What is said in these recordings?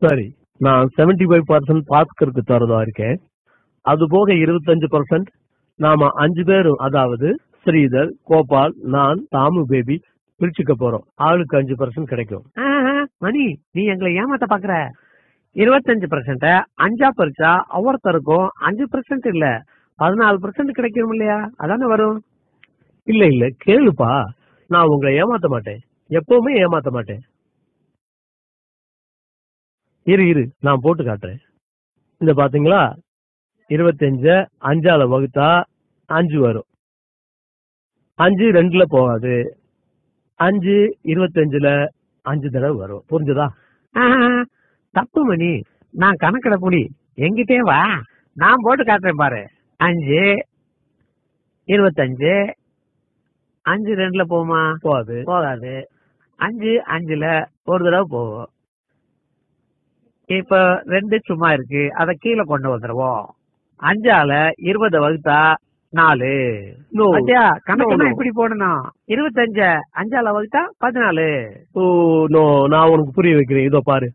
சரி நான் seventy five percent பாஸ்கருக்கு தரதா இருக்கேன் அது போக இருபத்தஞ்சு பர்சன்ட் நாம அஞ்சு பேரும் அதாவது ஸ்ரீதர் கோபால் நான் தாமு பேபி பிரிச்சுக்க போறோம் ஆளுக்கு அஞ்சு பர்சன்ட் கிடைக்கும் ஆஹா, மணி நீ எங்களை ஏமாத்த பாக்குற இருபத்தஞ்சு பர்சன்ட் அஞ்சா பறிச்சா ஒவ்வொருத்தருக்கும் அஞ்சு பர்சன்ட் இல்ல பதினாலு பர்சன்ட் கிடைக்கும் இல்லையா அதானே வரும் இல்ல இல்ல கேளுப்பா நான் உங்களை ஏமாத்த மாட்டேன் எப்பவுமே ஏமாத்த மாட்டேன் இரு இரு நான் போட்டு காட்டுறேன் இந்த பாத்தீங்களா இருபத்தஞ்ச அஞ்சால வகுத்தா அஞ்சு வரும் அஞ்சு ரெண்டுல போகாது அஞ்சு இருபத்தஞ்சுல அஞ்சு தடவை வரும் புரிஞ்சுதா ஆஹா, தப்பு மணி நான் கணக்கிட முடி எங்கிட்டே வா நான் போட்டு காட்டுறேன் பாரு அஞ்சு இருபத்தஞ்சு அஞ்சு ரெண்டுல போகுமா போகாது போகாது அஞ்சு அஞ்சுல ஒரு தடவை போகும் இப்ப ரெண்டு சும்மா இருக்கு அத கீழே கொண்டு வந்துருவோம் அஞ்சால இருபது வகுத்தா நாலு No. பாத்தியா கணக்கு No, no. இப்படி போடணும் இருபத்தஞ்ச அஞ்சால வகுத்தா பதினாலு ஓ நோ நான் உனக்கு புரிய வைக்கிறேன் இதோ பாரு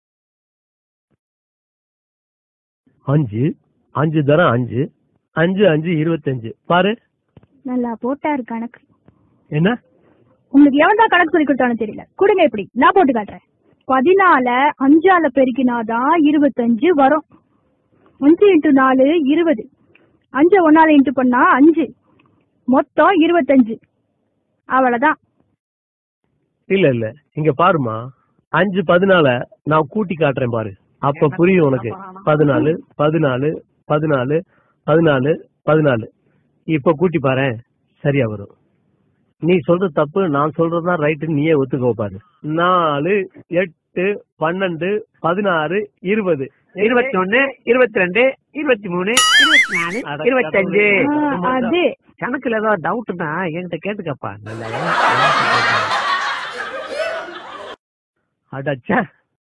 அஞ்சு அஞ்சு தரம் அஞ்சு அஞ்சு அஞ்சு இருபத்தஞ்சு பாரு நல்லா போட்டாரு கணக்கு என்ன உங்களுக்கு எவன் தான் கணக்கு சொல்லி கொடுத்தானு தெரியல கொடுங்க இப்படி நான் போட்டு காட்டுறேன் பதினால அஞ்சால பெருக்கினாதான் இருபத்தஞ்சு வரும் அஞ்சு இன்ட்டு நாலு இருபது அஞ்சு ஒன்னால இன்ட்டு பண்ணா அஞ்சு மொத்தம் இருபத்தஞ்சு அவ்வளவுதான் இல்ல இல்ல இங்க பாருமா அஞ்சு பதினால நான் கூட்டி காட்டுறேன் பாரு அப்ப புரியும் உனக்கு பதினாலு பதினாலு பதினாலு பதினாலு பதினாலு இப்ப கூட்டி பாரேன் சரியா வரும் நீ சொல்றது தப்பு நான் சொல்றதுதான் ரைட்டு நீயே ஒத்துக்கோ பாரு நாலு எட்டு பன்னெண்டு பதினாறு இருபது இருபத்தி ஒண்ணு இருபத்தி ரெண்டு இருபத்தி மூணு இருபத்தி நாலு அட இருபத்தஞ்சு ஆ, அது கணக்குல ஏதாவது டவுட்னா என்கிட்ட கேட்டுக்கப்பா நல்லா அடச்சே